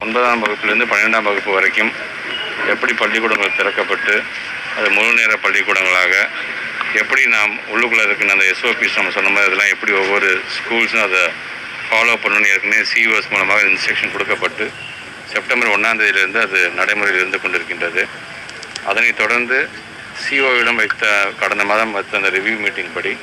ஒன்பதாம் வகுப்பிலிருந்து பன்னிரெண்டாம் வகுப்பு வரைக்கும் எப்படி பள்ளிக்கூடங்கள் திறக்கப்பட்டு அது முழு நேர பள்ளிக்கூடங்களாக எப்படி நாம் உள்ளுக்குள்ளே இருக்கிற அந்த எஸ்ஓபிஸ் நம்ம சொன்ன மாதிரி அதெல்லாம் எப்படி ஒவ்வொரு ஸ்கூல்ஸும் அதை ஃபாலோ பண்ணணும்னு ஏற்கனவே சிஓஎஸ் மூலமாக இன்ஸ்ட்ரக்ஷன் கொடுக்கப்பட்டு செப்டம்பர் ஒன்றாம் தேதியிலிருந்து அது நடைமுறையில் இருந்து கொண்டிருக்கின்றது அதனைத் தொடர்ந்து சிஓவிடம் வைத்த கடந்த மாதம் வைத்த அந்த ரிவ்யூ மீட்டிங் படி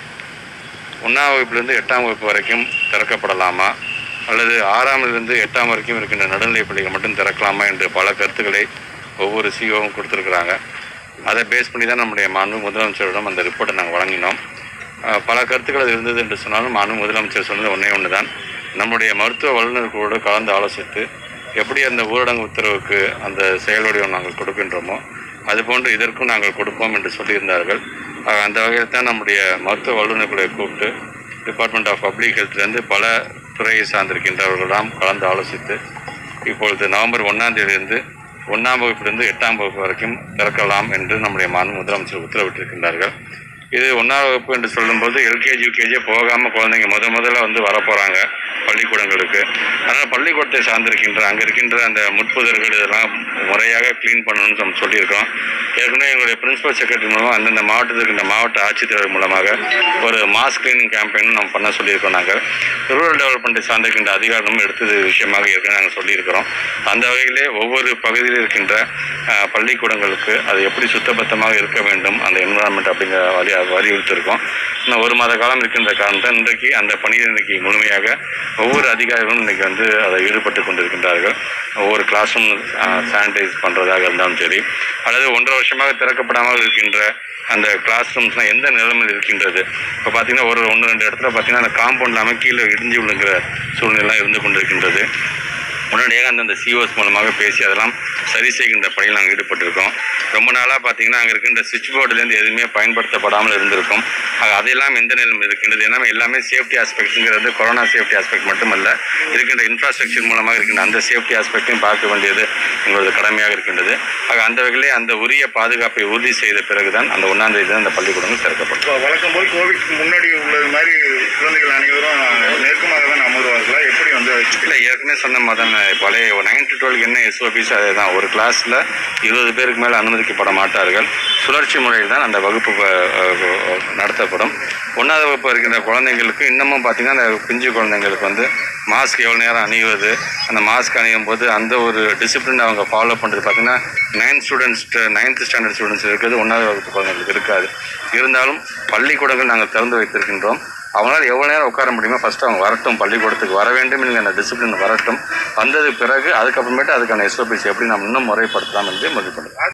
ஒன்றாம் வகுப்பிலிருந்து எட்டாம் வகுப்பு வரைக்கும் திறக்கப்படலாமா அல்லது ஆறாமிலிருந்து எட்டாம் வரைக்கும் இருக்கின்ற நடுநிலைப் பள்ளிகள் மட்டும் திறக்கலாமா என்று பல கருத்துக்களை ஒவ்வொரு சிஓவும் கொடுத்துருக்குறாங்க அதை பேஸ் பண்ணி தான் நம்முடைய மாண்பு முதலமைச்சரிடம் அந்த ரிப்போர்ட்டை நாங்கள் வழங்கினோம் அஹ் பல கருத்துக்கள் அது இருந்தது என்று சொன்னாலும் மாண்பு முதலமைச்சர் சொன்னது ஒன்றே ஒன்று தான் நம்முடைய மருத்துவ வல்லுநர்களோடு கலந்து ஆலோசித்து எப்படி அந்த ஊரடங்கு உத்தரவுக்கு அந்த செயல் வடிவம் நாங்கள் கொடுக்கின்றோமோ அதுபோன்று இதற்கும் நாங்கள் கொடுப்போம் என்று சொல்லியிருந்தார்கள் ஆக அந்த வகையில் தான் நம்முடைய மருத்துவ வல்லுநர்களை கூப்பிட்டு டிபார்ட்மெண்ட் ஆஃப் பப்ளிக் ஹெல்த்லேருந்து பல துறையை சார்ந்திருக்கின்றவர்களெல்லாம் கலந்து ஆலோசித்து இப்பொழுது நவம்பர் ஒன்றாம் தேதியிலிருந்து ஒன்றாம் வகுப்பிலிருந்து எட்டாம் வகுப்பு வரைக்கும் திறக்கலாம் என்று நம்முடைய மாநில முதலமைச்சர் உத்தரவிட்டிருக்கின்றார்கள் இது ஒன்றாம் வகுப்பு என்று சொல்லும்போது எல்கேஜி யூகேஜியே போகாமல் குழந்தைங்க முத முதல்ல வந்து வரப்போகிறாங்க பள்ளிக்கூடங்களுக்கு அதனால் பள்ளிக்கூடத்தை சார்ந்திருக்கின்ற அங்கே இருக்கின்ற அந்த முட்புதர்கள் இதெல்லாம் முறையாக க்ளீன் பண்ணணும்னு நம்ம சொல்லியிருக்கோம் ஏற்கனவே எங்களுடைய பிரின்சிபல் செக்ரட்டரி மூலமாக அந்தந்த மாவட்டத்தில் இருக்கின்ற மாவட்ட ஆட்சித்தலைவர் மூலமாக ஒரு மாஸ் கிளீனிங் கேம்பெயினும் நம்ம பண்ண சொல்லியிருக்கோம் நாங்கள் ரூரல் டெவலப்மெண்ட்டை சார்ந்திருக்கின்ற அதிகாரமும் எடுத்தது விஷயமாக ஏற்கனவே நாங்கள் சொல்லியிருக்கிறோம் அந்த வகையிலே ஒவ்வொரு பகுதியில் இருக்கின்ற அஹ், பள்ளிக்கூடங்களுக்கு அது எப்படி சுத்தபத்தமாக இருக்க வேண்டும் அந்த என்விரான்மெண்ட் அப்படிங்கிற வலி வலியுறுத்திருக்கோம் இன்னும் ஒரு மாத காலம் இருக்கின்ற காரணத்தால் இன்றைக்கு அந்த பணியில் இன்றைக்கு முழுமையாக ஒவ்வொரு அதிகாரிகளும் இன்றைக்கி வந்து அதை ஈடுபட்டு கொண்டிருக்கின்றார்கள் ஒவ்வொரு கிளாஸும் சானிடைஸ் பண்ணுறதாக இருந்தாலும் சரி அல்லது ஒன்றரை வருஷமாக திறக்கப்படாமல் இருக்கின்ற அந்த கிளாஸ் ரூம்ஸ்லாம் எந்த நிலைமையில் இருக்கின்றது இப்போ பார்த்தீங்கன்னா ஒரு ஒன்று ரெண்டு இடத்துல பார்த்தீங்கன்னா அந்த காம்பவுண்ட் இல்லாமல் கீழே இடிஞ்சு விழுங்கிற சூழ்நிலை இருந்து கொண்டிருக்கின்றது உடனடியாக அந்தந்த சிஓஸ் மூலமாக பேசி அதெல்லாம் சரி செய்கின்ற பணியில் நாங்கள் ஈடுபட்டிருக்கோம் ரொம்ப நாளாக பார்த்தீங்கன்னா அங்கே இருக்கின்ற சுவிட்ச் போர்டுலேருந்து எதுவுமே பயன்படுத்தப்படாமல் இருந்திருக்கும் ஆக அதெல்லாம் எந்த நிலைமை இருக்கின்றது ஏன்னா எல்லாமே சேஃப்டி ஆஸ்பெக்ட்ங்கிறது கொரோனா சேஃப்டி ஆஸ்பெக்ட் மட்டுமல்ல இருக்கின்ற இன்ஃப்ராஸ்ட்ரக்சர் மூலமாக இருக்கின்ற அந்த சேஃப்டி ஆஸ்பெக்டையும் பார்க்க வேண்டியது எங்களது கடமையாக இருக்கின்றது ஆக அந்த வகையிலே அந்த உரிய பாதுகாப்பை உறுதி செய்த பிறகுதான் அந்த ஒன்றாம் தேதி தான் அந்த பள்ளிக்கூடங்கள் திறக்கப்படும் இப்போ வழக்கம் போல் கோவிட்க்கு முன்னாடி உள்ளது மாதிரி குழந்தைகள் அனைவரும் நெருக்கமாக தான் அமர்வார்களா எப்படி வந்து அதை சுத்தி- இல்லை ஏற்கனவே சொன்ன மாதிரி தான் பழைய நைன் டு டுவெல்க்கு என்ன எஸ்ஓபிஸ் அதே தான் ஒரு கிளாஸில் இருபது பேருக்கு மேலே அனுமதிக்கப்பட மாட்டார்கள் சுழற்சி முறையில் தான் அந்த வகுப்பு ப- அஹ் நடத்தப்படும் ஒன்றாவது வகுப்பு இருக்கின்ற குழந்தைங்களுக்கு இன்னமும் பார்த்திங்கன்னா அந்த பிஞ்சு குழந்தைங்களுக்கு வந்து மாஸ்க் எவ்வளோ நேரம் அணிவது அந்த மாஸ்க் அணியும் போது அந்த ஒரு டிசிப்ளின் அவங்க ஃபாலோ பண்ணுறது பார்த்திங்கன்னா ninth students ninth standard students இருக்கிறது ஒன்றாவது வகுப்பு குழந்தைங்களுக்கு இருக்காது இருந்தாலும் பள்ளிக்கூடங்கள் நாங்கள் திறந்து வைத்திருக்கின்றோம் அவங்களால எவ்வளோ நேரம் உட்கார முடியுமோ ஃபஸ்ட்டு அவங்க வரட்டும் பள்ளிக்கூடத்துக்கு வர வேண்டும் என்கிற அந்த டிசிப்ளின் வரட்டும் வந்தது பிறகு அதுக்கப்புறமேட்டு அதுக்கான எஸ்ஓபிஸ் எப்படி நாம் இன்னும் முறைப்படுத்தலாம் என்று முடிவு பண்ணுறோம்